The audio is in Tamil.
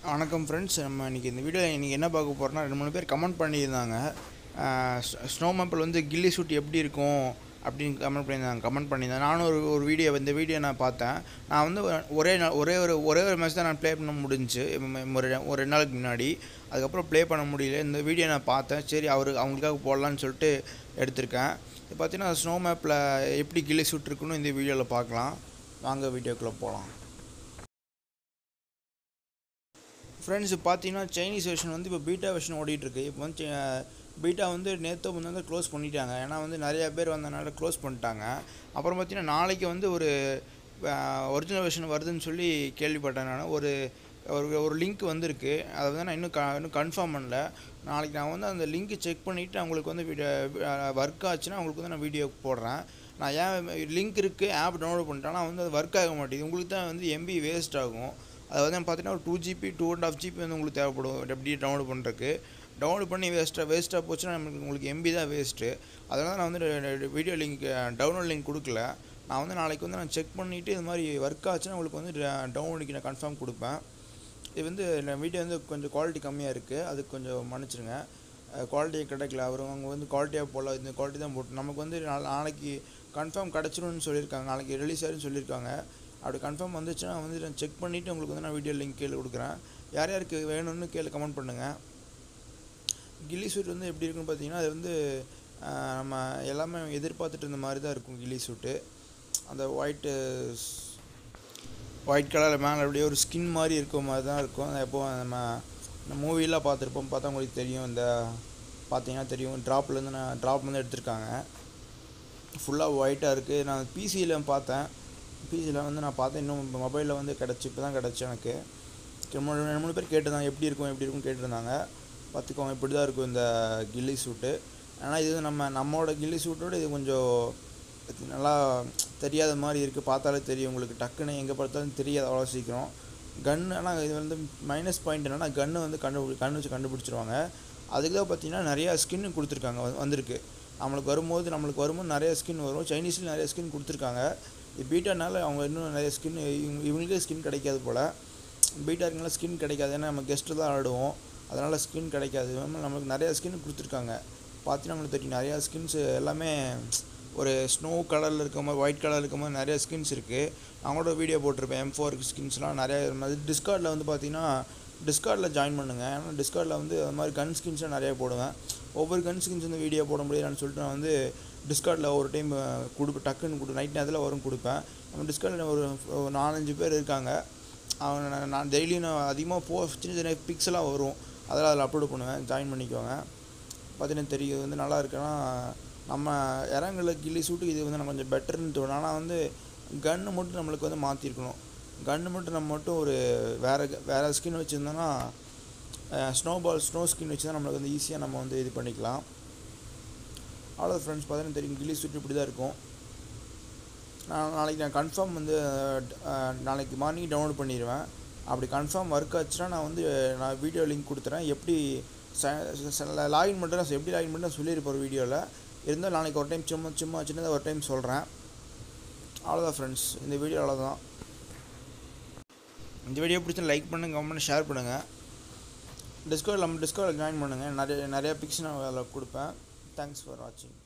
வணக்கம் ஃப்ரெண்ட்ஸ் நம்ம இன்றைக்கி இந்த வீடியோ இன்றைக்கி என்ன பார்க்க போகிறோம்னா ரெண்டு மூணு பேர் கமெண்ட் பண்ணியிருந்தாங்க ஸ்னோ மேப்பில் வந்து கில்லி சூட் எப்படி இருக்கும் அப்படின்னு கமெண்ட் பண்ணியிருந்தாங்க கமெண்ட் பண்ணியிருந்தாங்க நானும் ஒரு ஒரு வீடியோ இந்த வீடியோ நான் பார்த்தேன் நான் வந்து ஒரே நாள் ஒரே ஒரு ஒரே ஒரு மேட்ச் தான் நான் ப்ளே பண்ண முடிஞ்சுச்சு ஒரு ஒரு ரெண்டு நாளுக்கு முன்னாடி அதுக்கப்புறம் ப்ளே பண்ண முடியல இந்த வீடியோ நான் பார்த்தேன் சரி அவர் அவங்களுக்காக போடலான்னு சொல்லிட்டு எடுத்திருக்கேன் இப்போ பார்த்தீங்கன்னா ஸ்னோ மேப்பில் எப்படி கில்லி சூட் இருக்குன்னு இந்த வீடியோவில் பார்க்கலாம் வாங்க வீடியோக்குள்ளே போகலாம் ஃப்ரெண்ட்ஸ் பார்த்தீங்கன்னா சைனீஸ் வெர்ஷன் வந்து இப்போ பீட்டா வெர்ஷன் ஓடிட்டுருக்கு இப்போ வந்து பீட்டா வந்து நேற்று வந்து வந்து க்ளோஸ் பண்ணிட்டாங்க ஏன்னா வந்து நிறையா பேர் வந்தனால க்ளோஸ் பண்ணிட்டாங்க அப்புறம் பார்த்தீங்கன்னா நாளைக்கு வந்து ஒரு ஒரிஜினல் வெர்ஷன் வருதுன்னு சொல்லி கேள்விப்பட்டேன் நான் ஒரு ஒரு ஒரு லிங்க் வந்திருக்கு அதை வந்து நான் இன்னும் க இன்னும் கன்ஃபார்ம் பண்ணல நாளைக்கு நான் வந்து அந்த லிங்க் செக் பண்ணிவிட்டு அவங்களுக்கு வந்து ஒர்க் ஆச்சுன்னா அவங்களுக்கு வந்து நான் வீடியோ போடுறேன் நான் ஏன் லிங்க் இருக்குது ஆப் டவுன்லோட் பண்ணிட்டேன் ஆனால் வந்து அது ஒர்க் ஆக மாட்டேங்குது உங்களுக்கு தான் வந்து எம்பி வேஸ்ட் ஆகும் அது வந்து பார்த்தீங்கன்னா ஒரு two GB two and half GB வந்து உங்களுக்கு தேவைப்படும் எப்படி டவுன்லோட் பண்ணுறதுக்கு டவுன்லோட் பண்ணி வேஸ்ட்டாக வேஸ்ட்டாக போச்சுன்னா நமக்கு உங்களுக்கு எம்பி தான் வேஸ்ட்டு அதனால் நான் வந்து வீடியோ லிங்க் டவுன்லோட் லிங்க் கொடுக்கல நான் வந்து நாளைக்கு வந்து நான் செக் பண்ணிவிட்டு இது மாதிரி ஒர்க் ஆச்சுன்னா உங்களுக்கு வந்து டவுன்லோடுக்கு நான் கன்ஃபார்ம் கொடுப்பேன் இது வந்து வீடியோ வந்து கொஞ்சம் குவாலிட்டி கம்மியாக இருக்குது அதுக்கு கொஞ்சம் மன்னிச்சிருங்க குவாலிட்டியே கிடைக்கல அவர் அவங்க வந்து குவாலிட்டியாக போடல இந்த குவாலிட்டி தான் போட்டு நமக்கு வந்து நாளைக்கு கன்ஃபார்ம் கிடச்சிரும்னு சொல்லியிருக்காங்க நாளைக்கு ரிலீஸ் ஆயிருன்னு சொல்லியிருக்காங்க அப்படி கன்ஃபார்ம் வந்துச்சுன்னா வந்து நான் செக் பண்ணிவிட்டு உங்களுக்கு வந்து நான் வீடியோ லிங்க் கீழே கொடுக்குறேன் யார் யாருக்கு வேணும்னு கீழே கமெண்ட் பண்ணுங்கள் கில்லி சூட் வந்து எப்படி இருக்குன்னு பார்த்தீங்கன்னா அது வந்து நம்ம எல்லாமே எதிர்பார்த்துட்டு இருந்த மாதிரி தான் இருக்கும் கில்லி சூட்டு அந்த ஒயிட்டு ஒயிட் கலரில் மேலே அப்படியே ஒரு ஸ்கின் மாதிரி இருக்க மாதிரி தான் இருக்கும் எப்போ நம்ம இந்த மூவிலாம் பார்த்துருப்போம் பார்த்தா உங்களுக்கு தெரியும் இந்த பார்த்தீங்கன்னா தெரியும் ட்ராப்லேருந்து நான் ட்ராப்லேருந்து எடுத்திருக்காங்க ஃபுல்லாக ஒயிட்டாக இருக்குது நான் பிசியில் பார்த்தேன் பிசியில் வந்து நான் பார்த்தேன் இன்னும் மொபைலில் வந்து கிடச்சி இப்போ தான் கிடச்சி எனக்கு ரெண்டு மூணு பேர் கேட்டிருந்தாங்க எப்படி இருக்கும் எப்படி இருக்கும் கேட்டிருந்தாங்க பார்த்துக்கோங்க இப்படி தான் இருக்கும் இந்த கில்லி சூட்டு ஆனால் இது நம்ம நம்மளோட கில்லி சூட்டோட இது கொஞ்சம் நல்லா தெரியாத மாதிரி இருக்குது பார்த்தாலே தெரியும் உங்களுக்கு டக்குன்னு எங்கே பார்த்தாலும் தெரியாது அவ்வளோ சீக்கிரம் கன் ஆனால் இது வந்து மைனஸ் பாயிண்ட் என்னென்னா கன்று வந்து கண்டுபிடி கண் வச்சு கண்டுபிடிச்சிருவாங்க அதுக்கு தான் பார்த்தீங்கன்னா நிறையா ஸ்கின்னு கொடுத்துருக்காங்க வந்திருக்கு நம்மளுக்கு வரும்போது நம்மளுக்கு வரும்போது நிறைய ஸ்கின் வரும் சைனீஸில் நிறைய ஸ்கின் கொடுத்துருக்காங்க இது பீட்டானால அவங்க இன்னும் நிறைய ஸ்கின் இவங்களுக்கே ஸ்கின் கிடைக்காது போல் பீட்டா இருக்கனால ஸ்கின் கிடைக்காது ஏன்னா நம்ம கெஸ்ட்டு தான் ஆடுவோம் அதனால் ஸ்கின் கிடைக்காது நம்மளுக்கு நிறையா ஸ்கின் கொடுத்துருக்காங்க பார்த்தீங்கன்னா நம்மளுக்கு தெரியும் நிறையா ஸ்கின்ஸ் எல்லாமே ஒரு ஸ்னோ கலரில் இருக்க மாதிரி ஒயிட் கலர் இருக்க மாதிரி நிறைய ஸ்கின்ஸ் இருக்குது அவங்களோட வீடியோ போட்டிருப்பேன் எம் ஃபோர் ஸ்கின்ஸ்லாம் நிறைய டிஸ்கார்டில் வந்து பார்த்தீங்கன்னா டிஸ்கார்டில் ஜாயின் பண்ணுங்கள் ஏன்னா டிஸ்கார்டில் வந்து அது மாதிரி கன் ஸ்கின்ஸ்லாம் நிறைய போடுவேன் ஒவ்வொரு கன் ஸ்கின்ஸ் வந்து வீடியோ போட முடியலன்னு சொல்லிட்டு நான் வந்து டிஸ்கார்டில் ஒரு டைம் கொடுப்பேன் டக்குன்னு கொடு நைட் நேரத்தில் வரும் கொடுப்பேன் நம்ம டிஸ்கார்டில் ஒரு நாலஞ்சு பேர் இருக்காங்க அவங்க நான் டெய்லியும் நான் அதிகமாக போ சின்ன சின்ன பிக்ஸ்லாம் வரும் அதெல்லாம் அதில் அப்லோட் பண்ணுவேன் ஜாயின் பண்ணிக்கோங்க பார்த்தீங்கன்னா தெரியும் வந்து நல்லா இருக்குன்னா நம்ம இறங்குல கில்லி சூட்டு இது வந்து நம்ம கொஞ்சம் பெட்டர்னு தோணும் ஆனால் வந்து கன்று மட்டும் நம்மளுக்கு வந்து மாற்றிருக்கணும் கன்று மட்டும் நம்ம மட்டும் ஒரு வேறு வேறு ஸ்கின் வச்சுருந்தோன்னா ஸ்னோ பால் ஸ்னோ ஸ்கின் வச்சு தான் நம்மளுக்கு வந்து ஈஸியாக நம்ம வந்து இது பண்ணிக்கலாம் அவ்வளோ ஃப்ரெண்ட்ஸ் பார்த்தீங்கன்னா தெரியும் கில்லி சூட் இப்படி தான் இருக்கும் நான் நாளைக்கு நான் கன்ஃபார்ம் வந்து நாளைக்கு மார்னிங் டவுன்லோட் பண்ணிடுவேன் அப்படி கன்ஃபார்ம் ஒர்க் ஆச்சுன்னா நான் வந்து நான் வீடியோ லிங்க் கொடுத்துறேன் எப்படி லாகின் மட்டும் நான் எப்படி லாகின் பண்ணி நான் சொல்லியிருப்பேன் ஒரு வீடியோவில் இருந்தால் நாளைக்கு ஒரு டைம் சும்மா சும்மா சின்னதாக ஒரு டைம் சொல்கிறேன் அவ்வளோதான் ஃப்ரெண்ட்ஸ் இந்த வீடியோ அவ்வளோதான் இந்த வீடியோ பிடிச்சா லைக் பண்ணுங்கள் கமெண்ட் ஷேர் பண்ணுங்கள் டிஸ்கவுண்ட் நம்ம டிஸ்கவுண்டில் ஜாயின் பண்ணுங்கள் நிறைய நிறையா பிக்ஸ் நான் அதில் கொடுப்பேன் தேங்க்ஸ் ஃபார் வாட்சிங்